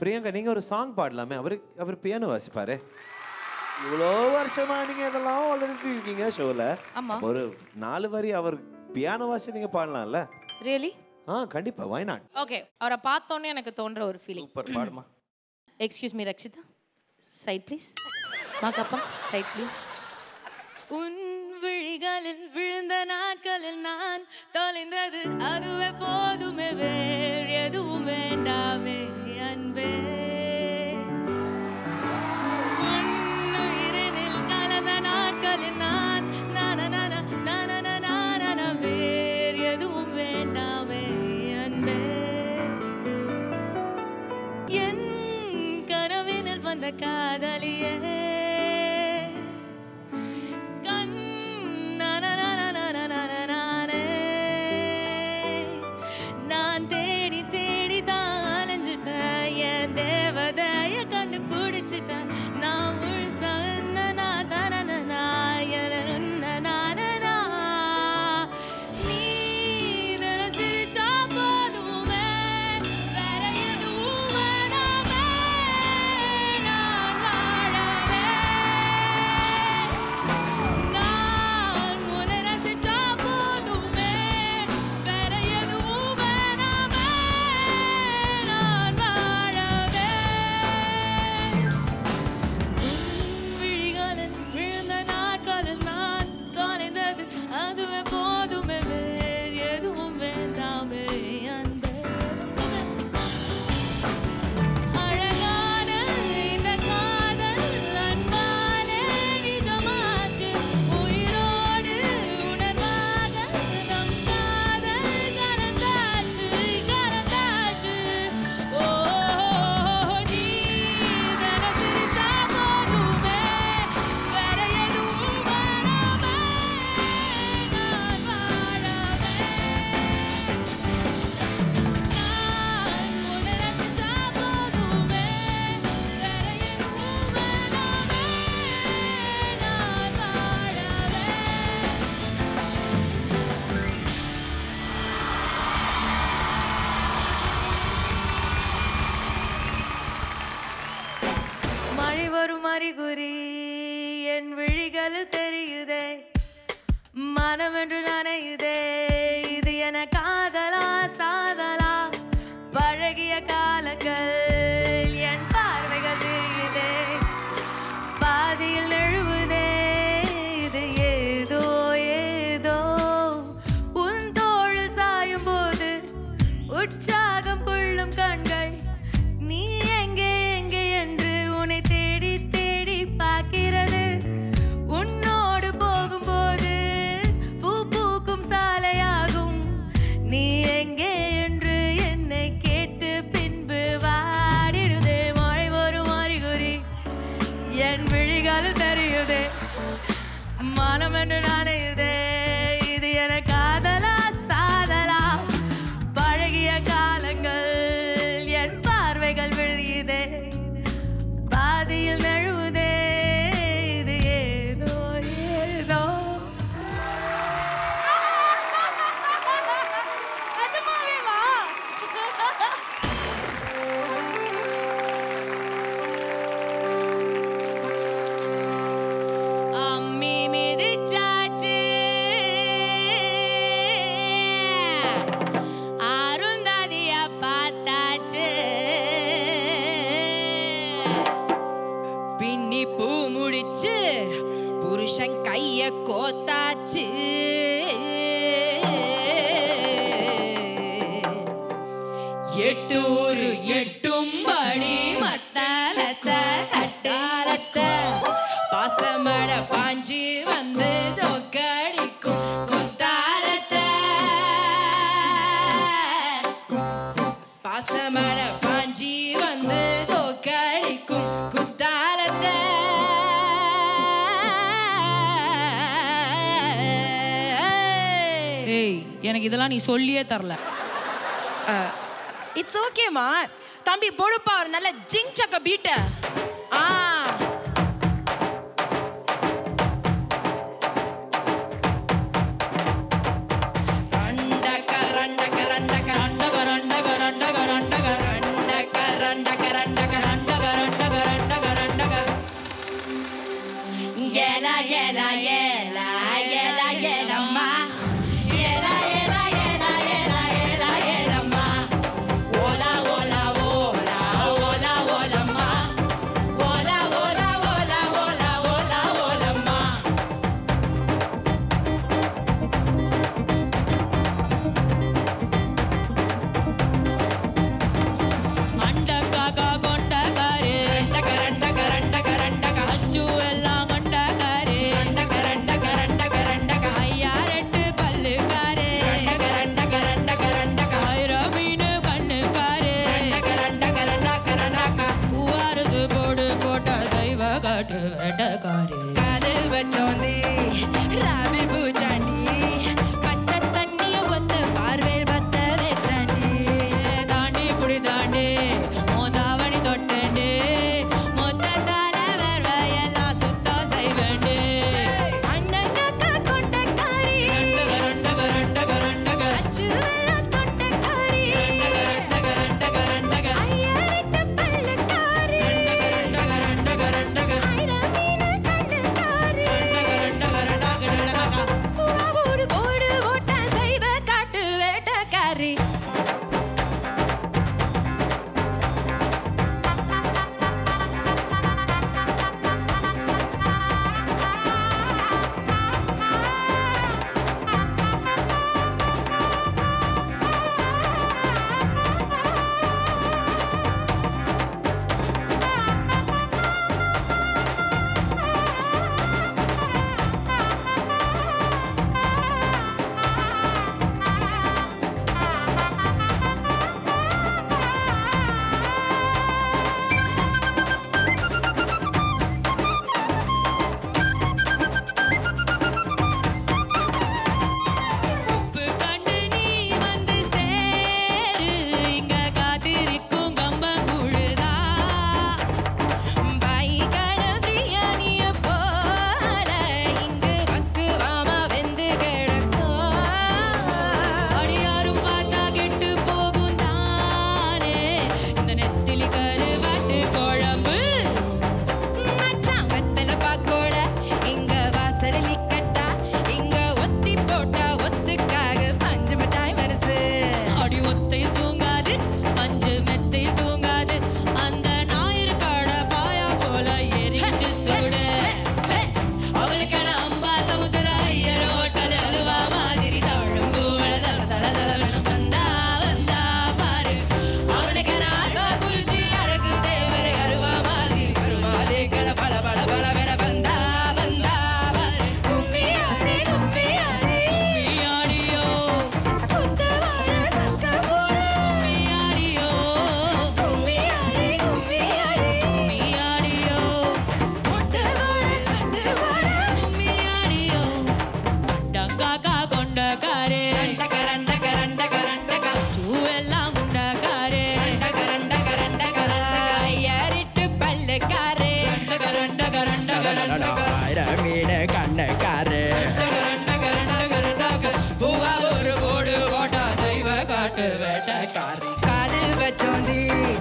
பிரியங்கா நீங்க ஒரு சாங் பாடலாமே அவரு அவர் பியானோ வாசிப்பாரு இவ்வளோ வருஷமா நீங்க இதெல்லாம் ஆல்ரெடி இருக்கீங்க ஷோல ஆமா. ஒரு நாலு வரி அவர் பியானோ வாசி நீங்க பாடலாம்ல ரியலி ஆ கண்டிப்பா வை நாட் ஓகே அவரை பார்த்தோன்னே எனக்கு தோன்ற ஒரு ஃபீலிங் சூப்பர் பாடுமா excuse me Rakshita side please மாக்கப்பா சைட் ப்ளீஸ் உன் விழிகளில் விழுந்த நாட்களில் நான் தொலைந்தது அதுவே போதுமே வேறு எதுவும் வேண்டாமே அன்பே உன் உயிரினில் கலந்த நாட்களில் நான் நானனன, நானனன, நானன, வேறு எதுவும் வேண்டாமே அன்பே என் கனவினில் வந்த காதலியே கண் நனனனனனனனனே. நான் தேடி தேடி தான் அலைஞ்சிட்டேன் என் தேவதைய கண்டுபிடிச்சிட்டேன் நான் முழுசா என்னனா தனனனா எனனா நீ தினம் சிரிச்சா போதுமே வேற எதுவும் வேணாமே நான் வாழவே நான் உன்னை ரசிச்சா போதுமே வேற எதுவும் வேணாமே நான் வாழவே உன் விழிகளில் விழுந்த நாட்களில் நான் தொலைந்தது அதுவே போதுமே வேறு எதுவும் வேண்டாமே அன்பே அழகான இந்த காதல் அன்பாலே நிஜமாச்சு உயிரோடு உணர்வாக நம் காதல் கலந்தாச்சு கலந்தாச்சு ஓ நீ தினம் சிரிச்சா போதுமே வேற எதுவும் வேணாமே நான் வாழவே நான் உன்னை ரசிச்சா போதுமே வேற எதுவும் வேணாமே நான் வாழவே மழை வரும் அறிகுறி என் விழிகளில் தெரியுதே மனம் என்று நனையுதே இது என காதலா சாதலா பழகிய காலங்கள் என் பார்வைகள் விரியுதே பாதியில் நழுவுதே இது ஏதோ ஏதோ உன் தோளில் சாயும் போது உற்சாகம் கொள்ளும் கண்கள் நீ எங்கே எங்கே என்று உன்னை தேடி தேடி பார்க்கிறது உன்னோடு போகும்போது பூ பூக்கும் சாலையாகும் நீ எங்கே என்று என்னை கேட்டு பின்பு வாடிடுதே மழை வரும் அறிகுறி என் விழிகளில் தெரியுதே மனம் என்று நனையுதே இது என காதலா சாதலா பழகிய காலங்கள் என் பார்வைகள் விழுகியதே பாதியில் நழுவுதே இது ஏதோ ஏதோ நிஜமாவே வா அம்மி மிதிச்சாச்சு அருந்தாதிய பார்த்தாச்சு பின்னி பூ முடிச்சு புருஷன் கைய கோத்தாச்சு எட்டு ஒரு எட்டும் படி மத்தாலத்த தட்டாலத்த பாசமட பாஞ்சி வந்து தொக்கடிக்கும் குத்தாலத்த பாசமட பாஞ்சி வந்து தொக்கடிக்கும் குத்தாலத்த ஏய் எனக்கு இதெல்லாம் நீ சொல்லியே தரல இட்ஸ் ஓகேமா தம்பி பொழுப்பா ஒரு நல்ல ஜிங் சக்க பீட்ட ஆ ரண்டக ரண்டக ரண்டக ரண்டக ரண்டக ரண்டக ரண்டக ரண்டக ரண்டக ரண்டக வேட்டக்காரி காதில் வச்சோந்தி